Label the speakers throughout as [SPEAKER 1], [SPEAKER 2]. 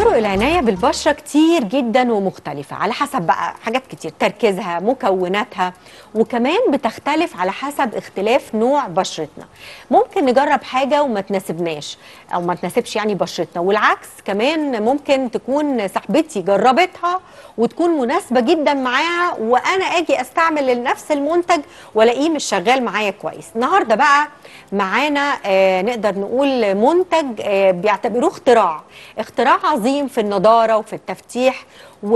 [SPEAKER 1] طرق العناية بالبشرة كتير جدا ومختلفة على حسب بقى حاجات كتير تركيزها مكوناتها وكمان بتختلف على حسب اختلاف نوع بشرتنا ممكن نجرب حاجة وما تناسبناش أو ما تناسبش يعني بشرتنا والعكس كمان ممكن تكون صاحبتي جربتها وتكون مناسبة جدا معاها وأنا أجي أستعمل نفس المنتج والاقيه مش شغال معايا كويس النهاردة بقى معانا آه نقدر نقول منتج آه بيعتبروه اختراع اختراع عظيم في النضارة وفي التفتيح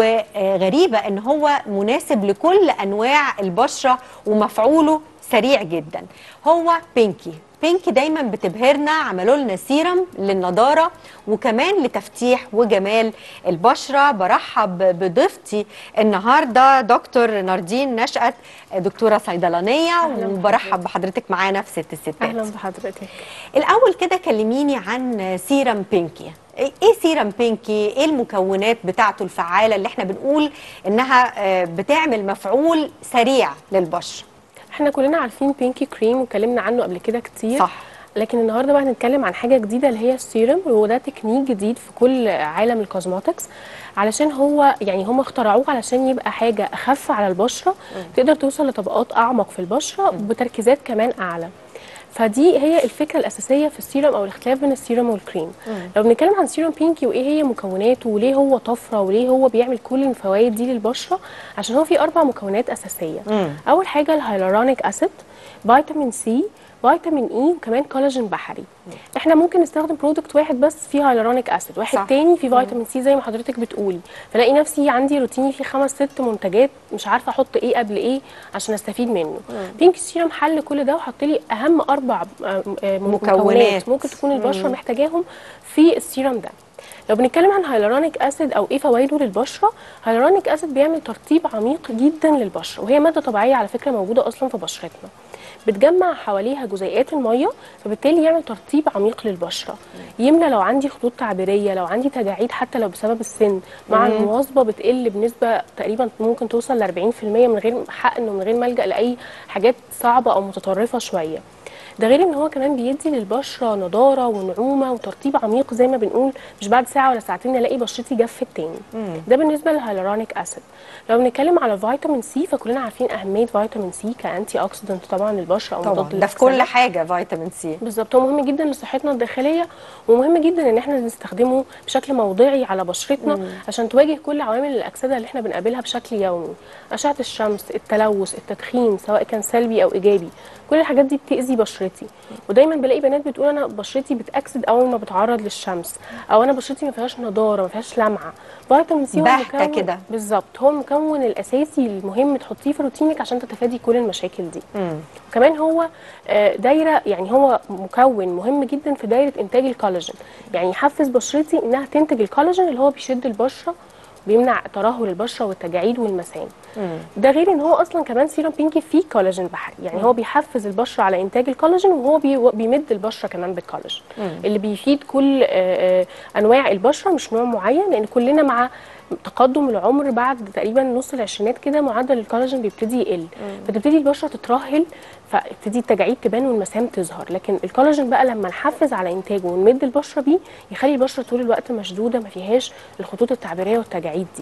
[SPEAKER 1] وغريبة ان هو مناسب لكل انواع البشرة ومفعوله سريع جدا هو بينكي بينكي دايما بتبهرنا عملوا لنا سيرم للنضاره وكمان لتفتيح وجمال البشره برحب بضيفتي النهارده دكتور ناردين نشأت دكتوره صيدلانيه
[SPEAKER 2] أهلاً
[SPEAKER 1] وبرحب بحضرتك معانا في ست الستات
[SPEAKER 2] اهلا بحضرتك
[SPEAKER 1] الاول كده كلميني عن سيرم بينكي ايه سيرم بينكي ايه المكونات بتاعته الفعاله اللي احنا بنقول انها آه، بتعمل مفعول سريع للبشره
[SPEAKER 2] احنا كلنا عارفين بينكي كريم واتكلمنا عنه قبل كده كتير
[SPEAKER 1] صح
[SPEAKER 2] لكن النهارده بقى هنتكلم عن حاجه جديده اللي هي السيرم وهو ده تكنيك جديد في كل عالم الكوزماتكس علشان هو يعني هم اخترعوه علشان يبقى حاجه اخف على البشره تقدر توصل لطبقات اعمق في البشره بتركيزات كمان اعلى فدي هي الفكره الاساسيه في السيرم او الاختلاف بين السيرم والكريم لو بنتكلم عن سيرم بينكي وايه هي مكوناته وليه هو طفره وليه هو بيعمل كل الفوائد دي للبشره عشان هو فيه اربع مكونات اساسيه
[SPEAKER 1] مم.
[SPEAKER 2] اول حاجه الهيالورونيك اسيد فيتامين سي فيتامين اي وكمان كولاجين بحري احنا ممكن نستخدم برودكت واحد بس فيه هيالورونيك اسيد واحد
[SPEAKER 1] صح.
[SPEAKER 2] صح. تاني فيه فيتامين سي زي ما حضرتك بتقولي فلاقي نفسي عندي روتيني فيه خمس ست منتجات مش عارفه احط ايه قبل ايه عشان استفيد منه بينك سيرم حل كل ده وحط لي اهم اربع آه، آه،
[SPEAKER 1] مكونات.
[SPEAKER 2] مكونات ممكن تكون البشره محتاجاهم في السيرم ده لو بنتكلم عن هيالورونيك اسيد او ايه فوائده للبشره هيالورونيك اسيد بيعمل ترطيب عميق جدا للبشره وهي ماده طبيعيه على فكره موجوده اصلا في بشرتنا بتجمع حواليها جزيئات الميه فبالتالي يعمل ترطيب عميق للبشره يملى لو عندي خطوط تعبيريه لو عندي تجاعيد حتى لو بسبب السن مع المواظبه بتقل بنسبه تقريبا ممكن توصل ل 40% من غير حق انه من غير ما الجا لاي حاجات صعبه او متطرفه شويه ده غير ان هو كمان بيدي للبشره نضاره ونعومه وترطيب عميق زي ما بنقول مش بعد ساعه ولا ساعتين الاقي بشرتي جفت تاني ده بالنسبه للهيالورونيك اسيد لو بنتكلم على فيتامين سي فكلنا عارفين اهميه فيتامين سي كانتي اوكسيدنت طبعا للبشره او
[SPEAKER 1] طبعا
[SPEAKER 2] مضاد
[SPEAKER 1] ده في كل
[SPEAKER 2] للأكسدة.
[SPEAKER 1] حاجه فيتامين سي
[SPEAKER 2] بالظبط هو مهم جدا لصحتنا الداخليه ومهم جدا ان احنا نستخدمه بشكل موضعي على بشرتنا عشان تواجه كل عوامل الاكسده اللي احنا بنقابلها بشكل يومي اشعه الشمس التلوث التدخين سواء كان سلبي او ايجابي كل الحاجات دي بتاذي بشرتي ودايما بلاقي بنات بتقول انا بشرتي بتاكسد اول ما بتعرض للشمس او انا بشرتي ما فيهاش نضاره ما فيهاش لمعه فيتامين سي هو
[SPEAKER 1] باهتة
[SPEAKER 2] المكون-
[SPEAKER 1] كده.
[SPEAKER 2] بالظبط هو المكون الاساسي المهم تحطيه في روتينك عشان تتفادي كل المشاكل دي
[SPEAKER 1] مم.
[SPEAKER 2] وكمان هو آه، دايره يعني هو مكون مهم جدا في دايره انتاج الكولاجين يعني يحفز بشرتي انها تنتج الكولاجين اللي هو بيشد البشره بيمنع ترهل البشره والتجاعيد والمسام ده غير ان هو اصلا كمان سيرم بينكي فيه كولاجين بحري يعني هو بيحفز البشره على انتاج الكولاجين وهو بي- بيمد البشره كمان بالكولاجين اللي بيفيد كل آه، آه، انواع البشره مش نوع معين لان كلنا مع تقدم العمر بعد تقريبا نص العشرينات كده معدل الكولاجين بيبتدي يقل فتبتدي البشره تترهل فتبتدي التجاعيد تبان والمسام تظهر لكن الكولاجين بقى لما نحفز على انتاجه ونمد البشره بيه يخلي البشره طول الوقت مشدوده ما فيهاش الخطوط التعبيريه والتجاعيد دي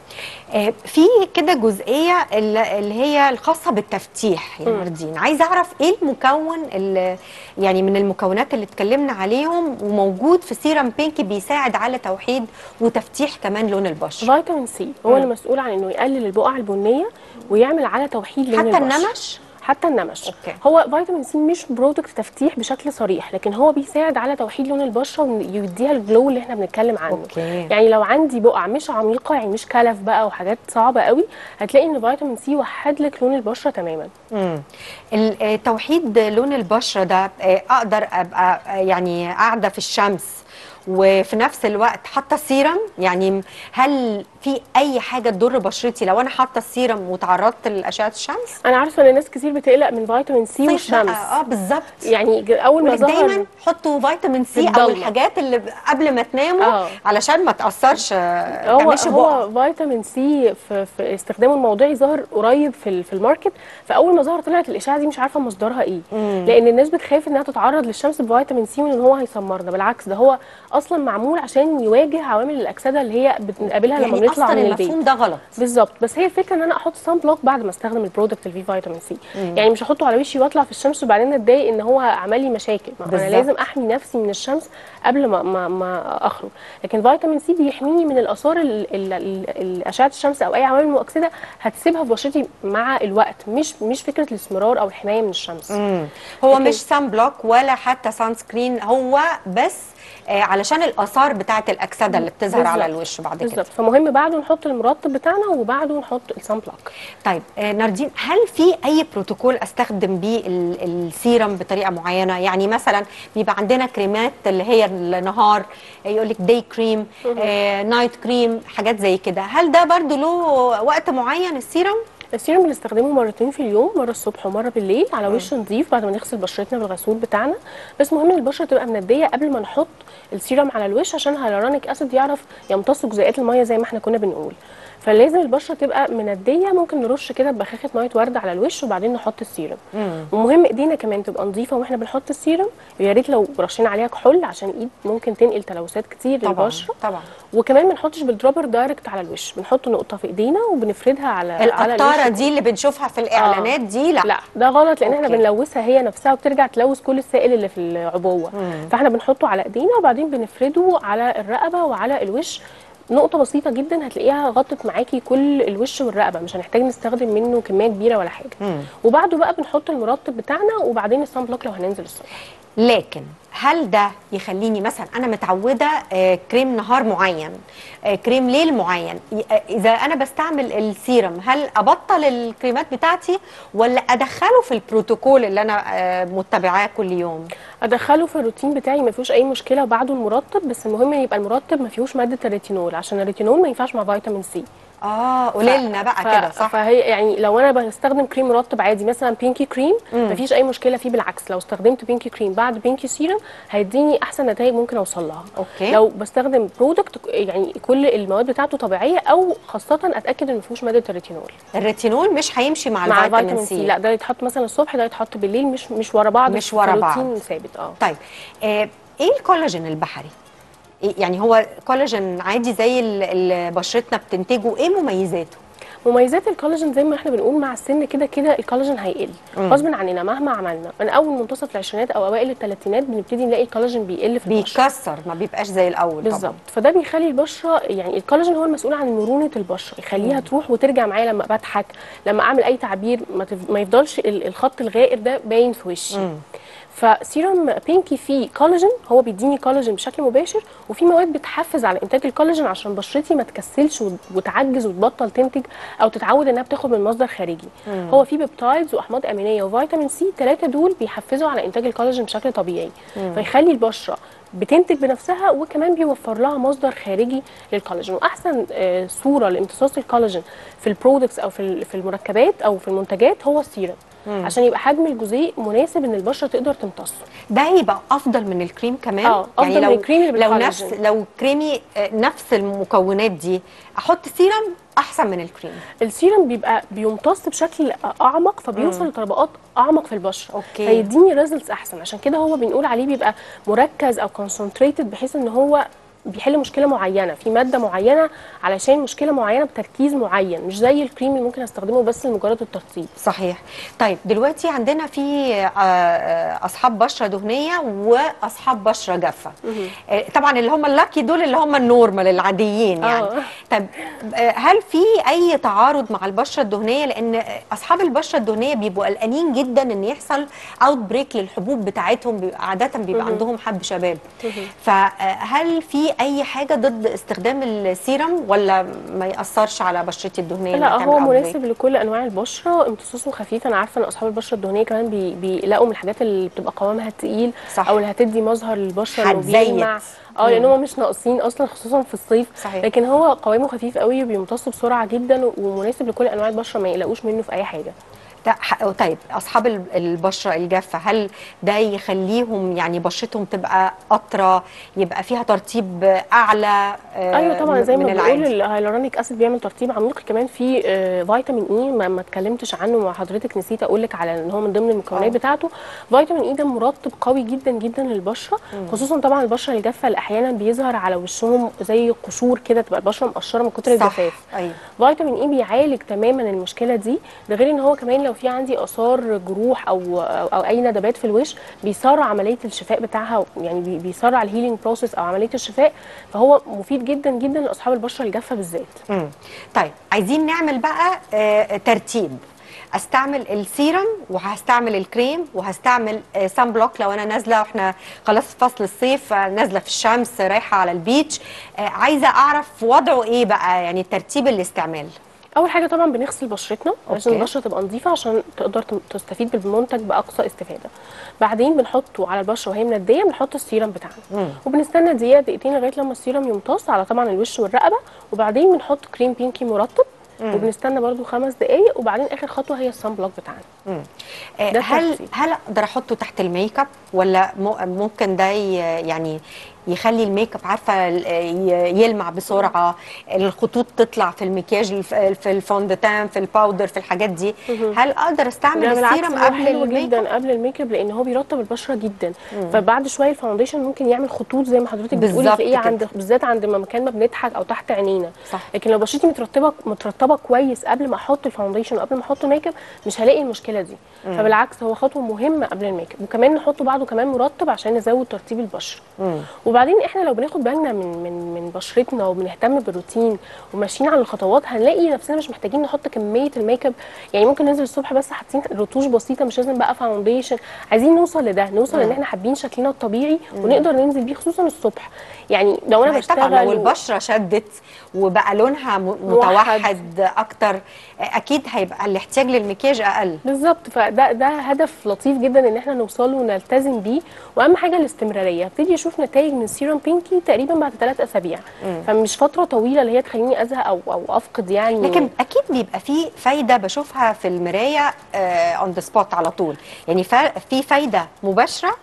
[SPEAKER 1] آه، في كده جزئيه ال- اللي هي الخاصه بالتفتيح يا ناردين عايزه اعرف ايه المكون اللي يعني من المكونات اللي اتكلمنا عليهم وموجود في سيرم بينكي بيساعد على توحيد وتفتيح كمان لون البشره
[SPEAKER 2] فيتامين سي هو اللي مسؤول عن انه يقلل البقع البنيه ويعمل على توحيد لون
[SPEAKER 1] حتى
[SPEAKER 2] البشرة.
[SPEAKER 1] النمش
[SPEAKER 2] حتى النمش
[SPEAKER 1] أوكي.
[SPEAKER 2] هو فيتامين سي مش برودكت تفتيح بشكل صريح لكن هو بيساعد على توحيد لون البشره ويديها الجلو اللي احنا بنتكلم عنه
[SPEAKER 1] أوكي.
[SPEAKER 2] يعني لو عندي بقع مش عميقه يعني مش كلف بقى وحاجات صعبه قوي هتلاقي ان فيتامين سي وحد لك لون البشره تماما
[SPEAKER 1] مم. ال- آه، توحيد لون البشره ده آه، اقدر ابقى آه، يعني قاعده في الشمس وفي نفس الوقت حاطه سيرم يعني هل في اي حاجه تضر بشرتي لو انا حاطه السيرم وتعرضت لاشعه الشمس
[SPEAKER 2] انا عارفه ان ناس كتير بتقلق من فيتامين سي
[SPEAKER 1] صيف
[SPEAKER 2] والشمس
[SPEAKER 1] بقى، اه بالظبط
[SPEAKER 2] يعني ج- اول ما
[SPEAKER 1] ولك دايما
[SPEAKER 2] ظهر
[SPEAKER 1] حطوا فيتامين سي او
[SPEAKER 2] الضلمة.
[SPEAKER 1] الحاجات اللي ب- قبل ما تناموا
[SPEAKER 2] آه.
[SPEAKER 1] علشان ما تاثرش آه،
[SPEAKER 2] هو
[SPEAKER 1] تعملش بقع
[SPEAKER 2] هو فيتامين سي في, في استخدامه الموضعي ظهر قريب في ال- في الماركت فاول ما ظهر طلعت الاشاعه دي مش عارفه مصدرها ايه لان الناس بتخاف انها تتعرض للشمس بفيتامين سي وان هو هيسمرنا بالعكس ده هو اصلا معمول عشان يواجه عوامل الاكسده اللي هي بنقابلها لما
[SPEAKER 1] يعني
[SPEAKER 2] بنطلع
[SPEAKER 1] اصلا
[SPEAKER 2] من البيت
[SPEAKER 1] المفهوم ده غلط
[SPEAKER 2] بالظبط بس هي الفكره ان انا احط سان بلوك بعد ما استخدم البرودكت الفي فيتامين سي يعني مش هحطه على وشي واطلع في الشمس وبعدين اتضايق ان هو عمل لي مشاكل ما انا
[SPEAKER 1] بالظبط.
[SPEAKER 2] لازم احمي نفسي من الشمس قبل ما ما, ما اخرج لكن فيتامين سي بيحميني من الاثار ال- ال- ال- ال- اشعه الشمس او اي عوامل مؤكسده هتسيبها في بشرتي مع الوقت مش مش فكره الاسمرار او الحمايه من الشمس
[SPEAKER 1] مم. هو
[SPEAKER 2] لكن-
[SPEAKER 1] مش سان بلوك ولا حتى سان سكرين هو بس آه علشان الاثار بتاعه الاكسده اللي بتظهر على
[SPEAKER 2] بالظبط.
[SPEAKER 1] الوش بعد كده
[SPEAKER 2] بالظبط فمهم بعده نحط المرطب بتاعنا وبعده نحط السان بلوك
[SPEAKER 1] طيب آه ناردين هل في اي بروتوكول استخدم بيه ال- السيرم بطريقه معينه يعني مثلا بيبقى عندنا كريمات اللي هي النهار يقول لك داي كريم آه نايت كريم حاجات زي كده هل ده برضو له وقت معين السيرم
[SPEAKER 2] السيرم بنستخدمه مرتين في اليوم مره الصبح ومره بالليل على وش نظيف بعد ما نغسل بشرتنا بالغسول بتاعنا بس مهم ان البشره تبقى منديه قبل ما نحط السيرم على الوش عشان هيلورونيك اسيد يعرف يمتص جزيئات الميه زي ما احنا كنا بنقول فلازم البشره تبقى منديه ممكن نرش كده ببخاخه ميه ورد على الوش وبعدين نحط السيرم ومهم ايدينا كمان تبقى نظيفه واحنا بنحط السيرم ويا ريت لو رشينا عليها كحول عشان الايد ممكن تنقل تلوثات كتير
[SPEAKER 1] طبعا
[SPEAKER 2] للبشره
[SPEAKER 1] طبعا
[SPEAKER 2] وكمان ما نحطش بالدرابر دايركت على الوش بنحط نقطه في ايدينا وبنفردها على على
[SPEAKER 1] القطاره
[SPEAKER 2] الوش
[SPEAKER 1] دي اللي بنشوفها في الاعلانات دي لا
[SPEAKER 2] لا ده غلط لان احنا
[SPEAKER 1] أوكي.
[SPEAKER 2] بنلوثها هي نفسها وبترجع تلوث كل السائل اللي في العبوه فاحنا بنحطه على ايدينا وبعدين بنفرده على الرقبه وعلى الوش نقطه بسيطه جدا هتلاقيها غطت معاكي كل الوش والرقبه مش هنحتاج نستخدم منه كميه كبيره ولا حاجه وبعده بقى بنحط المرطب بتاعنا وبعدين الصن بلوك لو هننزل الصبح
[SPEAKER 1] لكن هل ده يخليني مثلا انا متعوده آه، كريم نهار معين آه، كريم ليل معين ي- آه، اذا انا بستعمل السيرم هل ابطل الكريمات بتاعتي ولا ادخله في البروتوكول اللي انا آه، متبعاه كل يوم
[SPEAKER 2] ادخله في الروتين بتاعي ما فيهوش اي مشكله وبعده المرطب بس المهم ان يبقى المرطب ما فيهوش ماده الريتينول عشان الريتينول ما ينفعش مع فيتامين سي
[SPEAKER 1] اه قولي لنا بقى
[SPEAKER 2] ف-
[SPEAKER 1] كده صح
[SPEAKER 2] فهي يعني لو انا بستخدم كريم مرطب عادي مثلا بينكي كريم مفيش اي مشكله فيه بالعكس لو استخدمت بينكي كريم بعد بينكي سيرم هيديني احسن نتائج ممكن اوصل لها
[SPEAKER 1] أوكي.
[SPEAKER 2] لو بستخدم برودكت يعني كل المواد بتاعته طبيعيه او خاصه اتاكد ان مفيهوش ماده الريتينول
[SPEAKER 1] الريتينول مش هيمشي مع,
[SPEAKER 2] مع
[SPEAKER 1] الفيتامين
[SPEAKER 2] الفيتامين سي
[SPEAKER 1] سي
[SPEAKER 2] لا ده يتحط مثلا الصبح ده يتحط بالليل مش مش ورا بعض
[SPEAKER 1] مش
[SPEAKER 2] في
[SPEAKER 1] ورا بعض.
[SPEAKER 2] روتين ثابت اه
[SPEAKER 1] طيب آه، ايه الكولاجين البحري إيه- يعني هو كولاجين عادي زي ال- اللي بشرتنا بتنتجه ايه مميزاته
[SPEAKER 2] مميزات الكولاجين زي ما احنا بنقول مع السن كده كده الكولاجين هيقل غصب عننا مهما عملنا من اول منتصف العشرينات او اوائل الثلاثينات بنبتدي نلاقي الكولاجين بيقل في البشره
[SPEAKER 1] بيكسر ما بيبقاش زي الاول
[SPEAKER 2] بالظبط
[SPEAKER 1] طبعا
[SPEAKER 2] فده بيخلي البشره يعني الكولاجين هو المسؤول عن مرونه البشره يخليها تروح وترجع معايا لما بضحك لما اعمل اي تعبير ما, تف... ما يفضلش ال- الخط الغائر ده باين في وشي فسيروم بينكي فيه كولاجين هو بيديني كولاجين بشكل مباشر وفي مواد بتحفز على انتاج الكولاجين عشان بشرتي ما تكسلش وت- وتعجز وتبطل تنتج او تتعود انها بتاخد من مصدر خارجي هو فيه بيبتايدز واحماض امينيه وفيتامين سي الثلاثه دول بيحفزوا على انتاج الكولاجين بشكل طبيعي فيخلي البشره بتنتج بنفسها وكمان بيوفر لها مصدر خارجي للكولاجين واحسن آه، صوره لامتصاص الكولاجين في البرودكتس او في ال- في المركبات او في المنتجات هو السيرم عشان يبقى حجم الجزيء مناسب ان البشره تقدر تمتصه
[SPEAKER 1] ده يبقى افضل من الكريم كمان
[SPEAKER 2] آه، أفضل من
[SPEAKER 1] لو
[SPEAKER 2] الكريم اللي
[SPEAKER 1] لو
[SPEAKER 2] بالكولاجين.
[SPEAKER 1] نفس لو كريمي آه، نفس المكونات دي احط سيرم احسن من الكريم
[SPEAKER 2] السيرم بيبقى بيمتص بشكل اعمق فبيوصل لطبقات اعمق في البشره
[SPEAKER 1] أوكي.
[SPEAKER 2] فيديني ريزلتس احسن عشان كده هو بنقول عليه بيبقى مركز او كونسنتريتد بحيث ان هو بيحل مشكله معينه في ماده معينه علشان مشكله معينه بتركيز معين مش زي الكريم اللي ممكن استخدمه بس لمجرد الترطيب
[SPEAKER 1] صحيح طيب دلوقتي عندنا في آه، آه، اصحاب بشره دهنيه واصحاب بشره جافه آه، طبعا اللي هم اللاكي دول اللي هم النورمال العاديين يعني
[SPEAKER 2] آه.
[SPEAKER 1] طيب آه، هل في اي تعارض مع البشره الدهنيه لان اصحاب البشره الدهنيه بيبقوا قلقانين جدا ان يحصل اوت بريك للحبوب بتاعتهم بيبقى عاده بيبقى عندهم حب شباب فهل في اي حاجه ضد استخدام السيرم ولا ما ياثرش على بشرتي الدهنيه
[SPEAKER 2] لا
[SPEAKER 1] إنها
[SPEAKER 2] هو
[SPEAKER 1] تعمل outbreak؟
[SPEAKER 2] مناسب لكل انواع البشره امتصاصه خفيف انا عارفه ان اصحاب البشره الدهنيه كمان بي بيلاقوا من الحاجات اللي بتبقى قوامها تقيل
[SPEAKER 1] صح.
[SPEAKER 2] او اللي هتدي مظهر للبشره انه
[SPEAKER 1] هتزيت.
[SPEAKER 2] بيلمع اه لان هم مش ناقصين اصلا خصوصا في الصيف
[SPEAKER 1] صحيح.
[SPEAKER 2] لكن هو قوامه خفيف قوي وبيمتص بسرعه جدا ومناسب لكل انواع البشره ما يقلقوش منه في اي حاجه
[SPEAKER 1] ده ح- طيب اصحاب ال- البشره الجافه هل ده يخليهم يعني بشرتهم تبقى اطرى يبقى فيها ترطيب اعلى آه،
[SPEAKER 2] ايوه طبعا
[SPEAKER 1] من-
[SPEAKER 2] زي ما
[SPEAKER 1] من
[SPEAKER 2] بنقول
[SPEAKER 1] العادي
[SPEAKER 2] الهيلورونيك اسيد بيعمل ترطيب عميق كمان في آه، فيتامين اي ما ما اتكلمتش عنه مع حضرتك نسيت اقول لك على ان هو من ضمن المكونات
[SPEAKER 1] آه.
[SPEAKER 2] بتاعته فيتامين اي ده مرطب قوي جدا جدا للبشره خصوصا طبعا البشره الجافه اللي احيانا بيظهر على وشهم زي قشور كده تبقى البشره مقشره من كتر
[SPEAKER 1] صح
[SPEAKER 2] الجفاف
[SPEAKER 1] ايوه
[SPEAKER 2] فيتامين اي بيعالج تماما المشكله دي ده غير ان هو كمان لو في عندي اثار جروح او او, أو اي ندبات في الوش بيسرع عمليه الشفاء بتاعها يعني بي- بيسرع الهيلينج بروسيس او عمليه الشفاء فهو مفيد جدا جدا لاصحاب البشره الجافه بالذات
[SPEAKER 1] مم. طيب عايزين نعمل بقى آه، ترتيب استعمل السيرم وهستعمل الكريم وهستعمل آه، سان بلوك لو انا نازله واحنا خلاص في فصل الصيف آه، نازله في الشمس رايحه على البيتش آه، عايزه اعرف وضعه ايه بقى يعني ترتيب الاستعمال
[SPEAKER 2] اول حاجه طبعا بنغسل بشرتنا عشان
[SPEAKER 1] أوكي.
[SPEAKER 2] البشره تبقى نظيفه عشان تقدر تم- تستفيد بالمنتج باقصى استفاده بعدين بنحطه على البشره وهي منديه بنحط السيرم بتاعنا
[SPEAKER 1] مم.
[SPEAKER 2] وبنستنى دقيقه دقيقتين لغايه لما السيرم يمتص على طبعا الوش والرقبه وبعدين بنحط كريم بينكي مرطب وبنستنى برضو خمس دقايق وبعدين اخر خطوه هي الصن بلوك بتاعنا
[SPEAKER 1] مم. آه،
[SPEAKER 2] ده
[SPEAKER 1] هل
[SPEAKER 2] الترتيب.
[SPEAKER 1] هل اقدر احطه تحت الميك اب ولا م- ممكن ده ي- يعني يخلي الميك اب عارفه ال- ي- يلمع بسرعه الخطوط تطلع في المكياج الف- في الفوندتان في الباودر في الحاجات دي هل اقدر استعمل
[SPEAKER 2] ده بالعكس
[SPEAKER 1] السيرم
[SPEAKER 2] ده
[SPEAKER 1] قبل
[SPEAKER 2] حلو
[SPEAKER 1] الميك اب
[SPEAKER 2] جدا قبل الميك اب لان هو بيرطب البشره جدا فبعد شويه الفاونديشن ممكن يعمل خطوط زي ما حضرتك بتقولي
[SPEAKER 1] بالظبط
[SPEAKER 2] تلاقيه
[SPEAKER 1] كده.
[SPEAKER 2] عند بالذات عند ما مكان ما بنضحك او تحت عينينا
[SPEAKER 1] صح.
[SPEAKER 2] لكن لو بشرتي مترطبه مترطبه كويس قبل ما احط الفاونديشن وقبل ما احط ميك اب مش هلاقي المشكله دي فبالعكس هو خطوه مهمه قبل الميك اب وكمان نحطه بعده كمان مرطب عشان نزود ترطيب البشره وبعدين احنا لو بناخد بالنا من من من بشرتنا وبنهتم بالروتين وماشيين على الخطوات هنلاقي نفسنا مش محتاجين نحط كميه الميك اب يعني ممكن ننزل الصبح بس حاطين رتوش بسيطه مش لازم بقى فاونديشن عايزين نوصل لده نوصل ان احنا حابين شكلنا الطبيعي ونقدر ننزل بيه خصوصا الصبح يعني لو انا
[SPEAKER 1] ما طبعا
[SPEAKER 2] بشتغل
[SPEAKER 1] لو
[SPEAKER 2] و-
[SPEAKER 1] البشره شدت وبقى لونها م-
[SPEAKER 2] موحد.
[SPEAKER 1] متوحد اكتر اكيد هيبقى الاحتياج للمكياج اقل
[SPEAKER 2] بالظبط فده ده هدف لطيف جدا ان احنا نوصل له ونلتزم بيه واهم حاجه الاستمراريه ابتدي اشوف نتائج من سيروم بينكي تقريبا بعد ثلاث اسابيع فمش فتره طويله اللي هي تخليني ازهق او او افقد يعني
[SPEAKER 1] لكن اكيد بيبقى في فايده بشوفها في المرايه اون ذا سبوت على طول يعني فا- في فايده مباشره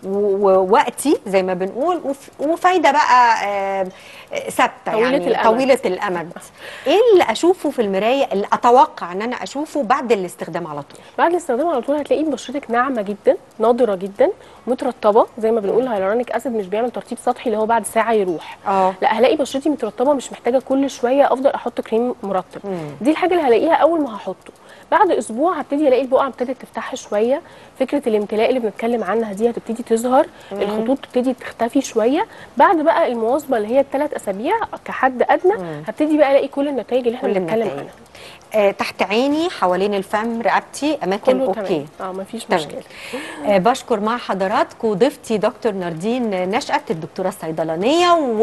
[SPEAKER 1] و- ووقتي زي ما بنقول وف- وفايده بقى آه، آه، ثابته
[SPEAKER 2] طويلة
[SPEAKER 1] يعني
[SPEAKER 2] الأمد.
[SPEAKER 1] طويله الامد ايه اللي اشوفه في المرايه اللي اتوقع ان انا اشوفه بعد الاستخدام على طول
[SPEAKER 2] بعد الاستخدام على طول هتلاقي بشرتك ناعمه جدا ناضره جدا مترطبه زي ما بنقول الهيلورونيك اسيد مش بيعمل ترطيب سطحي اللي هو بعد ساعه يروح
[SPEAKER 1] اه
[SPEAKER 2] لا هلاقي بشرتي مترطبه مش محتاجه كل شويه افضل احط كريم مرطب دي الحاجه اللي هلاقيها اول ما هحطه بعد اسبوع هبتدي الاقي البقعه ابتدت تفتح شويه فكره الامتلاء اللي بنتكلم عنها دي هتبتدي تظهر الخطوط تبتدي تختفي شويه بعد بقى المواظبه اللي هي الثلاث اسابيع كحد ادنى هبتدي بقى الاقي كل النتائج اللي احنا
[SPEAKER 1] كل
[SPEAKER 2] بنتكلم
[SPEAKER 1] النتائج.
[SPEAKER 2] عنها
[SPEAKER 1] آه، تحت عيني حوالين الفم رقبتي اماكن
[SPEAKER 2] كله
[SPEAKER 1] اوكي
[SPEAKER 2] تمام اه مفيش
[SPEAKER 1] تمام.
[SPEAKER 2] مشكله
[SPEAKER 1] آه، بشكر مع حضراتكم ضيفتي دكتور ناردين نشأت الدكتورة الصيدلانية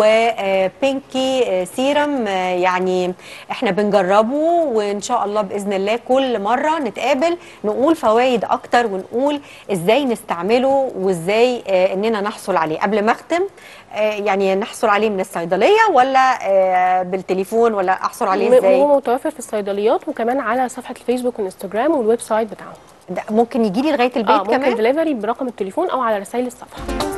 [SPEAKER 1] وبينكي سيرم آه، يعني احنا بنجربه وان شاء الله بإذن الله كل مرة نتقابل نقول فوائد اكتر ونقول ازاي نستعمله وازاي آه، اننا نحصل عليه قبل ما اختم آه، يعني نحصل عليه من الصيدلية ولا آه، بالتليفون ولا احصل عليه ازاي
[SPEAKER 2] هو متوفر في الصيدليات وكمان على صفحه الفيسبوك والانستجرام والويب سايت بتاعهم
[SPEAKER 1] ده ممكن يجي لي لغاية البيت
[SPEAKER 2] اه ممكن
[SPEAKER 1] كمان
[SPEAKER 2] دليفري برقم التليفون او على رسائل الصفحه